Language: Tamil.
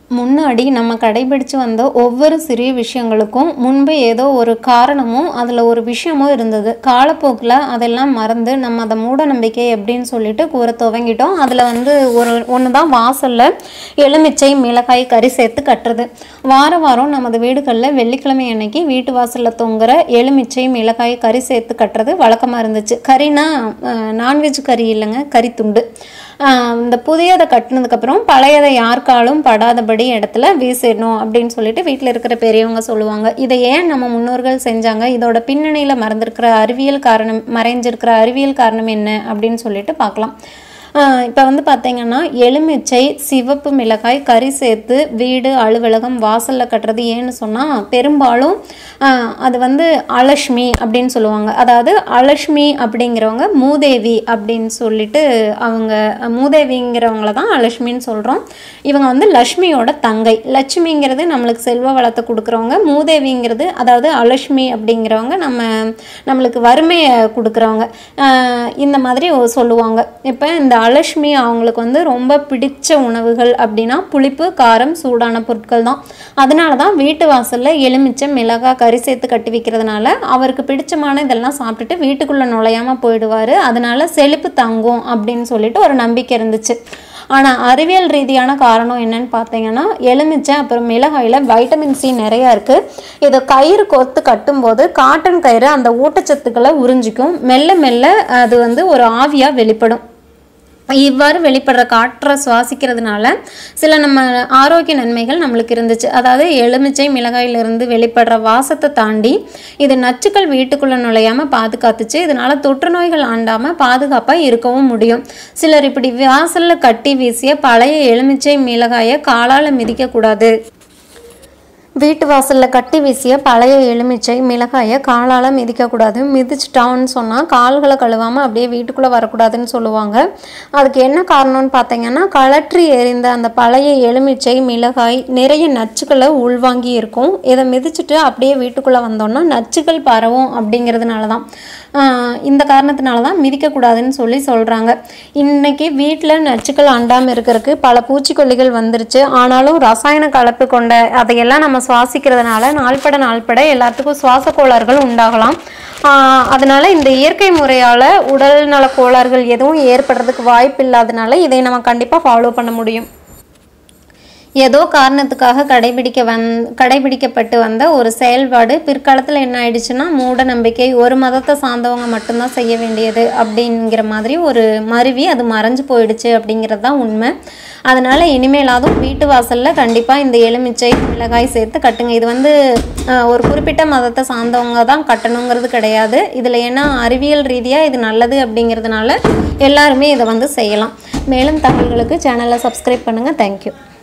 முன்னாடி நம்ம கடைபிடிச்சு வந்த ஒவ்வொரு சிறிய விஷயங்களுக்கும் முன்பு ஏதோ ஒரு காரணமும் அதில் ஒரு விஷயமும் இருந்தது காலப்போக்கில் அதெல்லாம் மறந்து நம்ம அதை மூட நம்பிக்கை அப்படின்னு சொல்லிட்டு கூற துவங்கிட்டோம் அதில் வந்து ஒரு ஒன்று தான் வாசலில் எலுமிச்சை மிளகாய் கறி சேர்த்து கட்டுறது வார வாரம் நமது வீடுகளில் வெள்ளிக்கிழமை அன்னைக்கு வீட்டு வாசலில் தொங்குற எலுமிச்சை மிளகாய் கறி சேர்த்து கட்டுறது வழக்கமாக இருந்துச்சு கறினா நான்வெஜ் கறி இல்லைங்க கறி துண்டு ஆஹ் இந்த புதியதை கட்டினதுக்கப்புறம் பழையதை யாருக்காலும் படாதபடி இடத்துல வீசிடணும் அப்படின்னு சொல்லிட்டு வீட்டில் இருக்கிற பெரியவங்க சொல்லுவாங்க இதை ஏன் நம்ம முன்னோர்கள் செஞ்சாங்க இதோட பின்னணியில் மறந்திருக்கிற அறிவியல் காரணம் மறைஞ்சிருக்கிற அறிவியல் காரணம் என்ன அப்படின்னு சொல்லிட்டு பார்க்கலாம் இப்போ வந்து பார்த்தீங்கன்னா எலுமிச்சை சிவப்பு மிளகாய் கறி சேர்த்து வீடு அலுவலகம் வாசலில் கட்டுறது ஏன்னு சொன்னால் பெரும்பாலும் ஆஹ் அது வந்து அலட்சுமி அப்படின்னு சொல்லுவாங்க அதாவது அலட்சுமி அப்படிங்கிறவங்க மூதேவி அப்படின்னு சொல்லிட்டு அவங்க மூதேவிங்கிறவங்கள தான் அலட்சுமின்னு சொல்கிறோம் இவங்க வந்து லக்ஷ்மியோட தங்கை லட்சுமிங்கிறது நம்மளுக்கு செல்வ வளத்தை கொடுக்குறவங்க மூதேவிங்கிறது அதாவது அலட்சுமி அப்படிங்கிறவங்க நம்ம நம்மளுக்கு வறுமையை கொடுக்குறவங்க ஆஹ் இந்த மாதிரி ஒ- சொல்லுவாங்க இப்போ இந்த அலட்சுமி அவங்களுக்கு வந்து ரொம்ப பிடிச்ச உணவுகள் அப்படின்னா புளிப்பு காரம் சூடான பொருட்கள் தான் அதனால தான் வீட்டு வாசலில் எலுமிச்சை மிளகாய் கறி சேர்த்து கட்டி வைக்கிறதுனால அவருக்கு பிடிச்சமான இதெல்லாம் சாப்பிட்டுட்டு வீட்டுக்குள்ளே நுழையாம போயிடுவார் அதனால செழிப்பு தங்கும் அப்படின்னு சொல்லிட்டு ஒரு நம்பிக்கை இருந்துச்சு ஆனால் அறிவியல் ரீதியான காரணம் என்னன்னு பார்த்தீங்கன்னா எலுமிச்சை அப்புறம் மிளகாயில் வைட்டமின் சி நிறையா இருக்குது இதை கயிறு கோர்த்து கட்டும்போது காட்டன் கயிறு அந்த ஊட்டச்சத்துக்களை உறிஞ்சிக்கும் மெல்ல மெல்ல அது வந்து ஒரு ஆவியாக வெளிப்படும் இவ்வாறு வெளிப்படுற காற்றை சுவாசிக்கிறதுனால சில நம்ம ஆரோக்கிய நன்மைகள் நம்மளுக்கு இருந்துச்சு அதாவது எலுமிச்சை மிளகாயிலிருந்து வெளிப்படுற வாசத்தை தாண்டி இது நச்சுக்கள் வீட்டுக்குள்ளே நுழையாமல் பாதுகாத்துச்சு இதனால தொற்று நோய்கள் ஆண்டாமல் பாதுகாப்பாக இருக்கவும் முடியும் சிலர் இப்படி வாசலில் கட்டி வீசிய பழைய எலுமிச்சை மிளகாயை காலால் மிதிக்கக்கூடாது வீட்டு வாசலில் கட்டி வீசிய பழைய எலுமிச்சை மிளகாயை காலால் மிதிக்கக்கூடாது மிதிச்சிட்டான்னு சொன்னால் கால்களை கழுவாமல் அப்படியே வீட்டுக்குள்ளே வரக்கூடாதுன்னு சொல்லுவாங்க அதுக்கு என்ன காரணம்னு பார்த்தீங்கன்னா கலற்றி எறிந்த அந்த பழைய எலுமிச்சை மிளகாய் நிறைய நச்சுக்களை உள்வாங்கி இருக்கும் இதை மிதிச்சுட்டு அப்படியே வீட்டுக்குள்ளே வந்தோம்னா நச்சுக்கள் பரவும் அப்படிங்கிறதுனால தான் ஆஹ் இந்த காரணத்தினால தான் மிதிக்கக்கூடாதுன்னு சொல்லி சொல்கிறாங்க இன்னைக்கு வீட்டில் நச்சுக்கள் அண்டாமல் இருக்கிறதுக்கு பல பூச்சிக்கொல்லிகள் வந்துருச்சு ஆனாலும் ரசாயன கலப்பு கொண்ட அதையெல்லாம் நம்ம சுவாசிக்கிறதுனால நாள்பட நாள்பட எல்லாத்துக்கும் சுவாச கோளாறுகள் உண்டாகலாம் ஆஹ் அதனால இந்த இயற்கை முறையால் உடல் நல கோளாறுகள் எதுவும் ஏற்படுறதுக்கு வாய்ப்பு இல்லாதனால இதை நம்ம கண்டிப்பாக ஃபாலோ பண்ண முடியும் ஏதோ காரணத்துக்காக கடைபிடிக்க வந் கடைபிடிக்கப்பட்டு வந்த ஒரு செயல்பாடு பிற்காலத்தில் என்ன ஆயிடுச்சுன்னா மூட நம்பிக்கை ஒரு மதத்தை சார்ந்தவங்க மட்டும்தான் செய்ய வேண்டியது அப்படிங்கிற மாதிரி ஒரு மருவி அது மறைஞ்சு போயிடுச்சு அப்படிங்கிறது தான் உண்மை அதனால இனிமேலாதும் வீட்டு வாசலில் கண்டிப்பாக இந்த எலுமிச்சை மிளகாய் சேர்த்து கட்டுங்க இது வந்து அஹ், ஒரு குறிப்பிட்ட மதத்தை சார்ந்தவங்க தான் கட்டணுங்கிறது கிடையாது இதில் ஏன்னா அறிவியல் ரீதியாக இது நல்லது அப்படிங்கிறதுனால எல்லாருமே இதை வந்து செய்யலாம் மேலும் தகவல்களுக்கு சேனலை சப்ஸ்கிரைப் பண்ணுங்கள் தேங்க்யூ